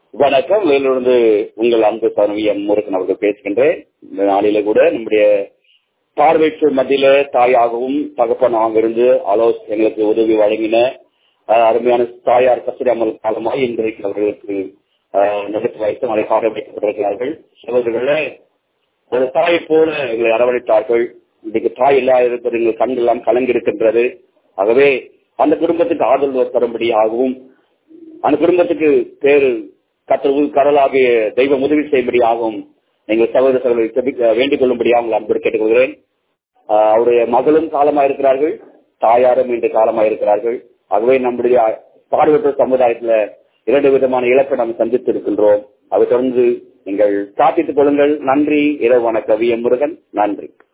வணக்கம் வேலூர்ந்து உங்கள் அன்பு சனவி எம் முருகன் அவர்கள் பேசுகின்றேன் இந்த நாளில கூட நம்முடைய பார்வைக்கு மத்தியில தாயாகவும் தகப்பனாக இருந்து ஆலோஸ் எங்களுக்கு உதவி வழங்கின அஹ், அருமையான தாயார் கஸ்தூரியாமல் காலமாய் இன்றைக்கு அவர்களுக்கு அஹ், நடத்தி வைத்து மறைக்காக வைக்கப்பட்டிருக்கிறார்கள் சகோதரர்களே ஒரு தாயை போல எங்களை அரவணைத்தார்கள் இன்றைக்கு தாய் இல்லாத இருப்பது எங்கள் கண் எல்லாம் கலங்கி இருக்கின்றது ஆகவே அந்த குடும்பத்துக்கு ஆதரவு தரும்படியாகவும் அந்த குடும்பத்துக்கு பேரு கத்தர் கடலாகிய தெய்வம் உதவி செய்யும்படியாகவும் எங்கள் சகோதர சகோதரி செபிக்க வேண்டிக் கொள்ளும்படியாக உங்கள் அன்பு கேட்டுக்கொள்கிறேன் ஆஹ் அவருடைய மகளும் காலமா இருக்கிறார்கள் தாயாரும் இன்று காலமா இருக்கிறார்கள் ஆகவே நம்முடைய பார்வையற்ற சமுதாயத்துல இரண்டு விதமான இழப்பை நாம் சந்தித்து இருக்கின்றோம் அதை தொடர்ந்து நீங்கள் பிரார்த்தித்துக் கொள்ளுங்கள் நன்றி இரவு வணக்கம் வி எம் முருகன் நன்றி